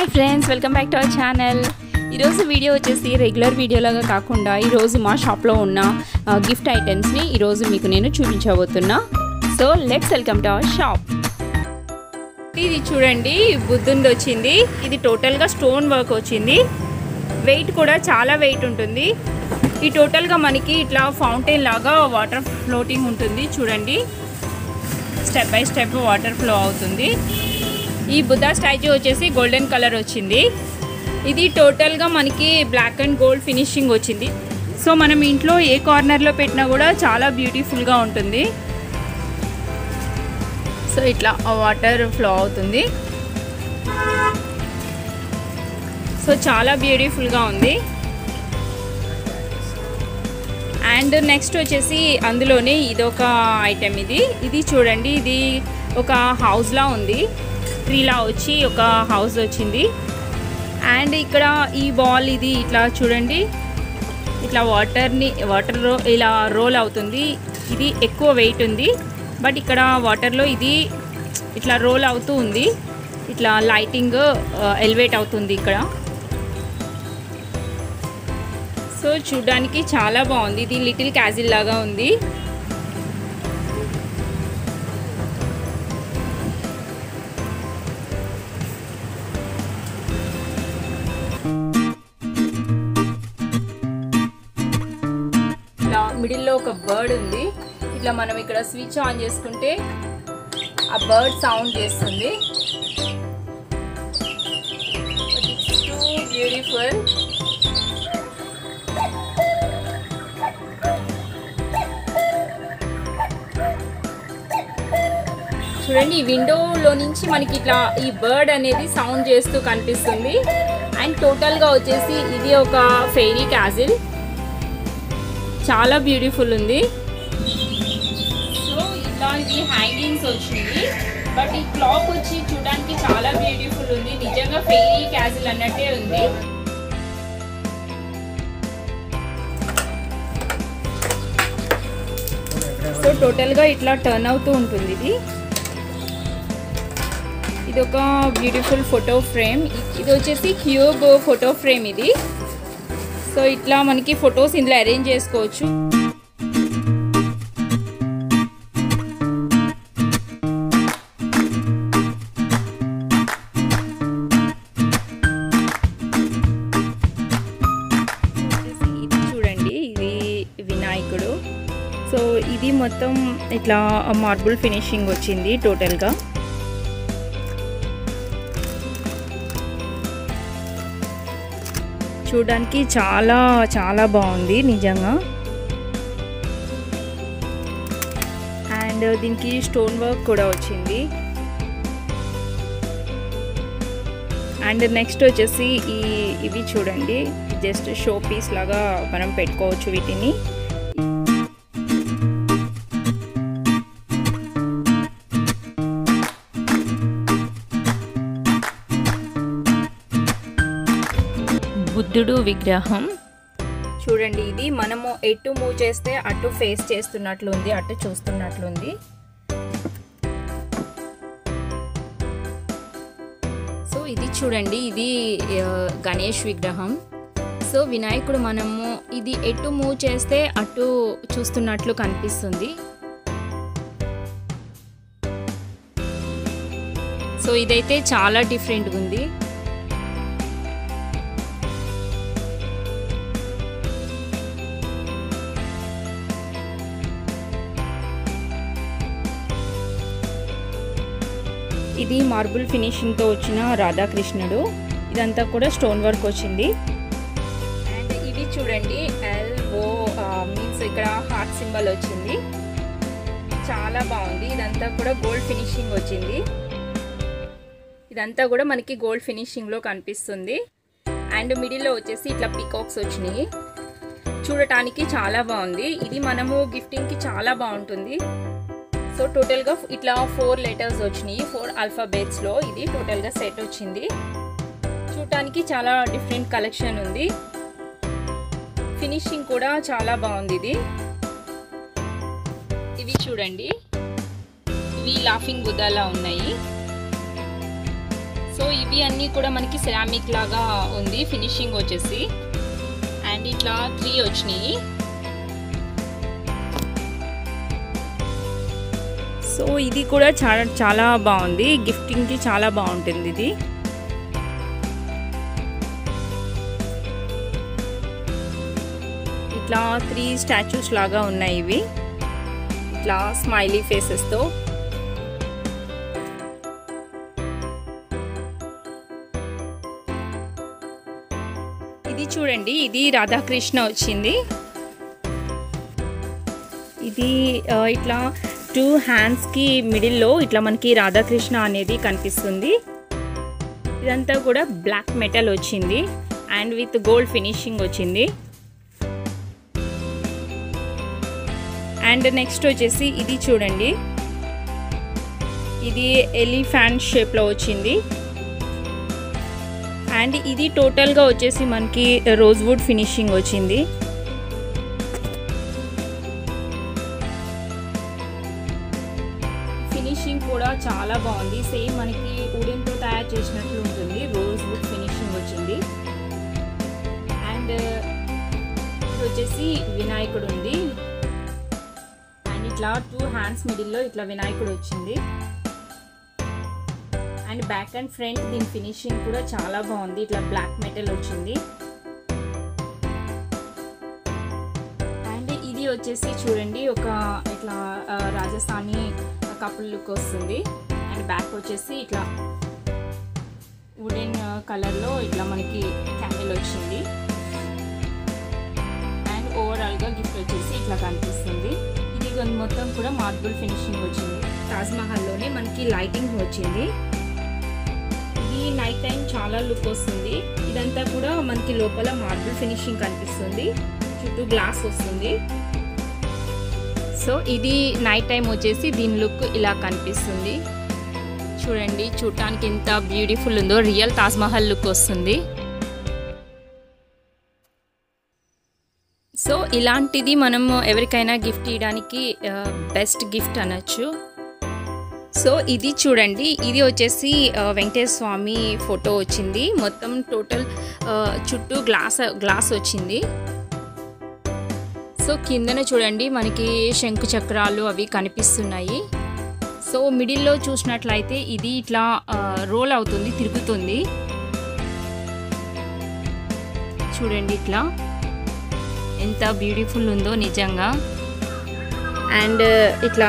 hi friends welcome back to our channel ఈరోజు video వచ్చేసి regular వీడియోలాగా కాకుండా ఈరోజు మా షాప్లో ఉన్న ఆ, గిఫ్ట్ ఐటమ్స్ని ఈరోజు మీకు నేను చూపించబోతున్నా so let's welcome to our shop ఇది చూడండి బుద్ధుంది వచ్చింది ఇది టోటల్గా స్టోన్ వర్క్ వచ్చింది వెయిట్ కూడా చాలా వెయిట్ ఉంటుంది ఈ టోటల్గా మనకి ఇట్లా ఫౌంటైన్ లాగా వాటర్ ఫ్లోటింగ్ ఉంటుంది చూడండి step by step water flow అవుతుంది ఈ బుద్ధా స్టాచ్యూ వచ్చేసి గోల్డెన్ కలర్ వచ్చింది ఇది టోటల్గా మనకి బ్లాక్ అండ్ గోల్డ్ ఫినిషింగ్ వచ్చింది సో మనం ఇంట్లో ఏ కార్నర్లో పెట్టినా కూడా చాలా బ్యూటిఫుల్గా ఉంటుంది సో ఇట్లా వాటర్ ఫ్లో అవుతుంది సో చాలా బ్యూటిఫుల్గా ఉంది అండ్ నెక్స్ట్ వచ్చేసి అందులోనే ఇదొక ఐటెం ఇది ఇది చూడండి ఇది ఒక హౌస్లా ఉంది ట్రీలా వచ్చి ఒక హౌస్ వచ్చింది అండ్ ఇక్కడ ఈ బాల్ ఇది ఇట్లా చూడండి ఇట్లా వాటర్ని వాటర్ ఇలా రోల్ అవుతుంది ఇది ఎక్కువ వెయిట్ ఉంది బట్ ఇక్కడ వాటర్లో ఇది ఇట్లా రోల్ అవుతూ ఉంది ఇట్లా లైటింగ్ ఎలివేట్ అవుతుంది ఇక్కడ సో చూడడానికి చాలా బాగుంది ఇది లిటిల్ క్యాజిల్ లాగా ఉంది ఇలా మిడిల్లో ఒక బర్డ్ ఉంది ఇట్లా మనం ఇక్కడ స్విచ్ ఆన్ చేసుకుంటే ఆ బర్డ్ సౌండ్ చేస్తుంది టూ బ్యూటిఫుల్ చూడండి ఈ విండోలో నుంచి మనకి ఇట్లా ఈ బర్డ్ అనేది సౌండ్ చేస్తూ కనిపిస్తుంది అండ్ టోటల్గా వచ్చేసి ఇది ఒక ఫెయిరీ క్యాజిల్ చాలా బ్యూటిఫుల్ ఉంది సో ఇట్లా ఇది హ్యాంగింగ్స్ వచ్చింది బట్ ఈ క్లాక్ వచ్చి చూడడానికి చాలా బ్యూటిఫుల్ ఉంది నిజంగా ఫెయిరీ క్యాజిల్ అన్నట్టే ఉంది సో టోటల్గా ఇట్లా టర్న్ అవుతూ ఉంటుంది ఇది ఇది ఒక బ్యూటిఫుల్ ఫోటో ఫ్రేమ్ ఇది వచ్చేసి క్యూబ్ ఫోటో ఫ్రేమ్ ఇది సో ఇట్లా మనకి ఫొటోస్ ఇందులో అరేంజ్ చేసుకోవచ్చు వచ్చేసి ఇది చూడండి ఇది వినాయకుడు సో ఇది మొత్తం ఇట్లా మార్బుల్ ఫినిషింగ్ వచ్చింది టోటల్గా చూడడానికి చాలా చాలా బాగుంది నిజంగా అండ్ దీనికి స్టోన్ వర్క్ కూడా వచ్చింది అండ్ నెక్స్ట్ వచ్చేసి ఈ ఇవి చూడండి జస్ట్ షో పీస్ లాగా మనం పెట్టుకోవచ్చు వీటిని బుద్ధుడు విగ్రహం చూడండి ఇది మనము ఎటు మూవ్ చేస్తే అటు ఫేస్ చేస్తున్నట్లుంది అటు చూస్తున్నట్లుంది సో ఇది చూడండి ఇది ఆ, గణేష్ విగ్రహం సో వినాయకుడు మనము ఇది ఎటు మూవ్ చేస్తే అటు చూస్తున్నట్లు కనిపిస్తుంది సో ఇదైతే చాలా డిఫరెంట్గా ఉంది ఇది మార్బుల్ ఫినిషింగ్తో వచ్చిన రాధాకృష్ణుడు ఇదంతా కూడా స్టోన్ వర్క్ వచ్చింది అండ్ ఇది చూడండి ఎల్ ఓ మీన్స్ ఇక్కడ హార్ట్ సింబల్ వచ్చింది చాలా బాగుంది ఇదంతా కూడా గోల్డ్ ఫినిషింగ్ వచ్చింది ఇదంతా కూడా మనకి గోల్డ్ ఫినిషింగ్లో కనిపిస్తుంది అండ్ మిడిల్లో వచ్చేసి ఇట్లా పికాక్స్ వచ్చినాయి చూడటానికి చాలా బాగుంది ఇది మనము గిఫ్టింగ్కి చాలా బాగుంటుంది సో టోటల్గా ఇట్లా ఫోర్ లెటర్స్ వచ్చినాయి ఫోర్ ఆల్ఫాబెట్స్లో ఇది టోటల్గా సెట్ వచ్చింది చూడటానికి చాలా డిఫరెంట్ కలెక్షన్ ఉంది ఫినిషింగ్ కూడా చాలా బాగుంది ఇది ఇవి చూడండి ఇవి లాఫింగ్ బుద్ధాలా ఉన్నాయి సో ఇవి అన్నీ కూడా మనకి సెరామిక్ లాగా ఉంది ఫినిషింగ్ వచ్చేసి అండ్ ఇట్లా త్రీ వచ్చినాయి సో ఇది కూడా చాలా చాలా బాగుంది గిఫ్టింగ్కి చాలా బాగుంటుంది ఇది ఇట్లా త్రీ స్టాచ్యూస్ లాగా ఉన్నాయి ఇవి ఇట్లా స్మైలీ ఫేసెస్తో ఇది చూడండి ఇది రాధాకృష్ణ వచ్చింది ఇది ఆ, ఇట్లా టూ హ్యాండ్స్కి మిడిల్లో ఇట్లా మనకి రాధాకృష్ణ అనేది కనిపిస్తుంది ఇదంతా కూడా బ్లాక్ మెటల్ వచ్చింది అండ్ విత్ గోల్డ్ ఫినిషింగ్ వచ్చింది అండ్ నెక్స్ట్ వచ్చేసి ఇది చూడండి ఇది ఎలిఫాంట్ షేప్లో వచ్చింది అండ్ ఇది టోటల్గా వచ్చేసి మనకి రోజ్వుడ్ ఫినిషింగ్ వచ్చింది ఫినిషింగ్ కూడా చాలా బాగుంది సేమ్ మనకి వుడెన్తో తయారు చేసినట్లు ఉంటుంది రోజ్ వుడ్ ఫినిషింగ్ వచ్చింది అండ్ ఇది వచ్చేసి వినాయకుడు ఉంది అండ్ ఇట్లా టూ హ్యాండ్స్ మిడిల్లో ఇట్లా వినాయకుడు వచ్చింది అండ్ బ్యాక్ అండ్ ఫ్రంట్ దీని ఫినిషింగ్ కూడా చాలా బాగుంది ఇట్లా బ్లాక్ మెటల్ వచ్చింది అండ్ ఇది వచ్చేసి చూడండి ఒక ఇట్లా ఆ, రాజస్థానీ కపుల్ లుక్ వస్తుంది అండ్ బ్యాక్ వచ్చేసి ఇట్లా వుడెన్ కలర్లో ఇట్లా మనకి క్యాండిల్ వచ్చింది అండ్ ఓవరాల్గా గిఫ్ట్ వచ్చేసి ఇట్లా కనిపిస్తుంది ఇది కొన్- మొత్తం కూడా మార్బుల్ ఫినిషింగ్ వచ్చింది తాజ్ మహల్లోనే మనకి లైటింగ్ వచ్చింది ఇది నైట్ టైం చాలా లుక్ వస్తుంది ఇదంతా కూడా మనకి లోపల మార్బుల్ ఫినిషింగ్ కనిపిస్తుంది చుట్టూ గ్లాస్ వస్తుంది సో ఇది నైట్ టైం వచ్చేసి దీని లుక్ ఇలా కనిపిస్తుంది చూడండి చూడటానికి ఎంత బ్యూటిఫుల్ ఉందో రియల్ తాజ్ మహల్ లుక్ వస్తుంది సో ఇలాంటిది మనం ఎవరికైనా గిఫ్ట్ ఇవ్వడానికి బెస్ట్ గిఫ్ట్ అనొచ్చు సో ఇది చూడండి ఇది వచ్చేసి ఆ, వెంకటేశ్వర స్వామి ఫోటో వచ్చింది మొత్తం టోటల్ ఆ, చుట్టూ గ్లాస్ గ్లాస్ వచ్చింది సో కిందన చూడండి మనకి శంకు చక్రాలు అవి కనిపిస్తున్నాయి సో మిడిల్లో చూసినట్లయితే ఇది ఇట్లా ఆ, రోల్ అవుతుంది తిరుగుతుంది చూడండి ఇట్లా ఎంత బ్యూటిఫుల్ ఉందో నిజంగా అండ్ ఇట్లా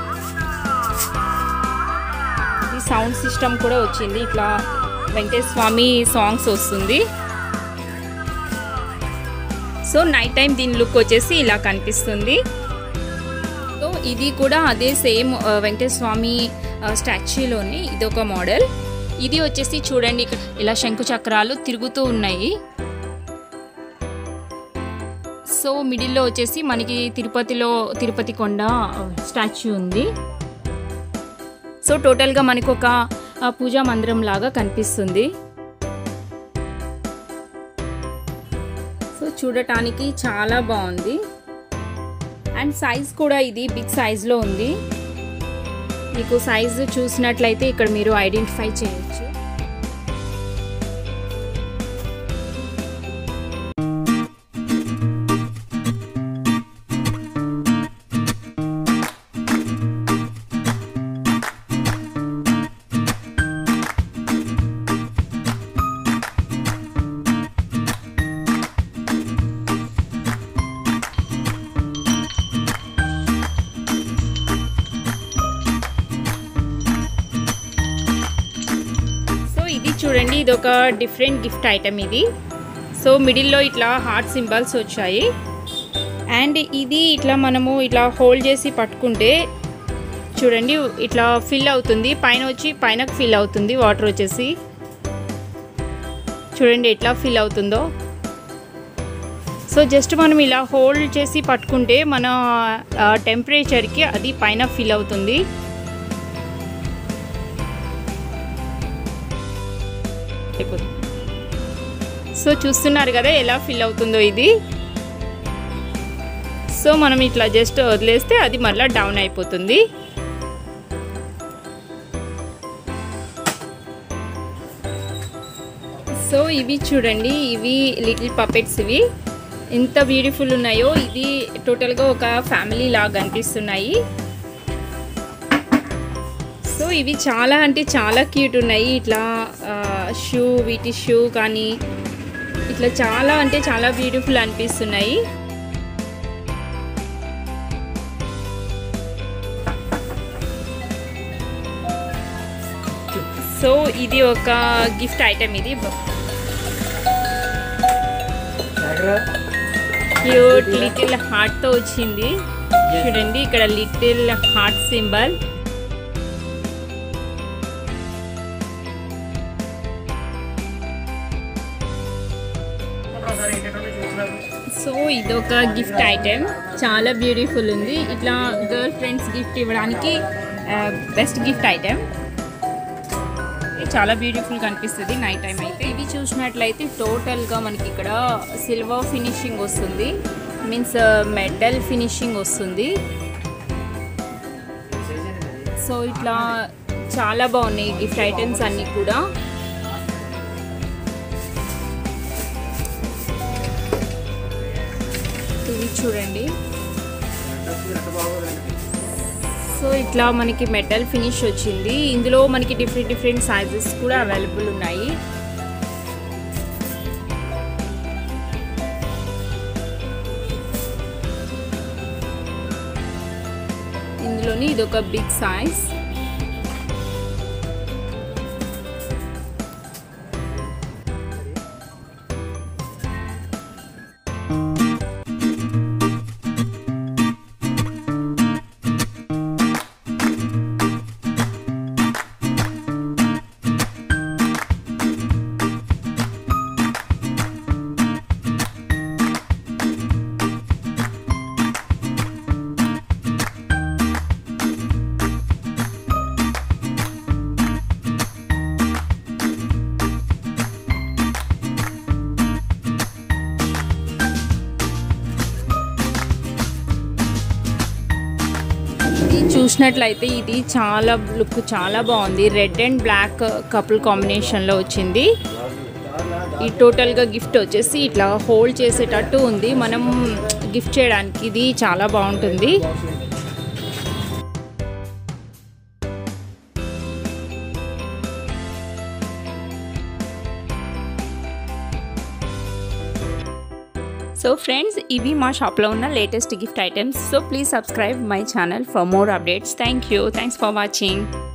ఇది సౌండ్ సిస్టమ్ కూడా వచ్చింది ఇట్లా వెంకటేశ్వర స్వామి సాంగ్స్ వస్తుంది సో నైట్ టైం దీని లుక్ వచ్చేసి ఇలా కనిపిస్తుంది సో ఇది కూడా అదే సేమ్ ఆ, వెంకటేశ్వర స్వామి స్టాచ్యూలోని ఇది ఒక మోడల్ ఇది వచ్చేసి చూడండి ఇక్కడ ఇలా శంకు చక్రాలు తిరుగుతూ ఉన్నాయి సో మిడిల్లో వచ్చేసి మనకి తిరుపతిలో తిరుపతి కొండ స్టాచ్యూ ఉంది సో టోటల్గా మనకు ఒక ఆ, పూజా మందిరం లాగా కనిపిస్తుంది సో చూడటానికి చాలా బాగుంది అండ్ సైజ్ కూడా ఇది బిగ్ సైజ్లో ఉంది మీకు సైజు చూసినట్లయితే ఇక్కడ మీరు ఐడెంటిఫై చేయొచ్చు సో ఇది చూడండి ఇది ఒక డిఫరెంట్ గిఫ్ట్ ఐటమ్ ఇది సో మిడిల్లో ఇట్లా హార్ట్ సింబల్స్ వచ్చాయి అండ్ ఇది ఇట్లా మనము ఇట్లా హోల్డ్ చేసి పట్టుకుంటే చూడండి ఇట్లా ఫిల్ అవుతుంది పైన వచ్చి పైన ఫిల్ అవుతుంది వాటర్ వచ్చేసి చూడండి ఎట్లా ఫిల్ అవుతుందో సో జస్ట్ మనం ఇలా హోల్డ్ చేసి పట్టుకుంటే మన టెంపరేచర్కి అది పైన ఫిల్ అవుతుంది అయిపోతుంది సో చూస్తున్నారు కదా ఎలా ఫిల్ అవుతుందో ఇది సో మనం ఇట్లా జస్ట్ వదిలేస్తే అది మళ్ళీ డౌన్ అయిపోతుంది సో ఇవి చూడండి ఇవి లిటిల్ పపెట్స్ ఇవి ఎంత బ్యూటిఫుల్ ఉన్నాయో ఇది టోటల్గా ఒక ఫ్యామిలీ లాగా అనిపిస్తున్నాయి సో ఇవి చాలా అంటే చాలా క్యూట్ ఉన్నాయి ఇట్లా షూ వీటి షూ కానీ ఇట్లా చాలా అంటే చాలా బ్యూటిఫుల్ అనిపిస్తున్నాయి సో ఇది ఒక గిఫ్ట్ ఐటెం ఇది క్యూట్ లిటిల్ హార్ట్తో వచ్చింది చూడండి ఇక్కడ లిటిల్ హార్ట్ సింబల్ సో ఇది ఒక గిఫ్ట్ ఐటెం చాలా బ్యూటిఫుల్ ఉంది ఇట్లా గర్ల్ ఫ్రెండ్స్ గిఫ్ట్ ఇవ్వడానికి బెస్ట్ గిఫ్ట్ ఐటెం చాలా బ్యూటిఫుల్ కనిపిస్తుంది నైట్ టైం అయితే ఇవి చూసినట్లయితే టోటల్గా మనకి ఇక్కడ సిల్వర్ ఫినిషింగ్ వస్తుంది మీన్స్ మెటల్ ఫినిషింగ్ వస్తుంది సో ఇట్లా చాలా బాగున్నాయి గిఫ్ట్ ఐటమ్స్ అన్నీ కూడా ఇవి చూడండి సో ఇట్లా మనకి మెటల్ ఫినిష్ వచ్చింది ఇందులో మనకి డిఫరెంట్ డిఫరెంట్ సైజెస్ కూడా అవైలబుల్ ఉన్నాయి ఇందులోని ఇది ఒక బిగ్ సైజ్ ఇది చూసినట్లయితే ఇది చాలా లుక్ చాలా బాగుంది రెడ్ అండ్ బ్లాక్ కపుల్ కాంబినేషన్లో వచ్చింది ఈ టోటల్గా గిఫ్ట్ వచ్చేసి ఇట్లా హోల్డ్ చేసేటట్టు ఉంది మనం గిఫ్ట్ చేయడానికి ఇది చాలా బాగుంటుంది సో ఫ్రెండ్స్ ఇవి మా షాప్లో ఉన్న latest gift items so please subscribe my channel for more updates thank you thanks for watching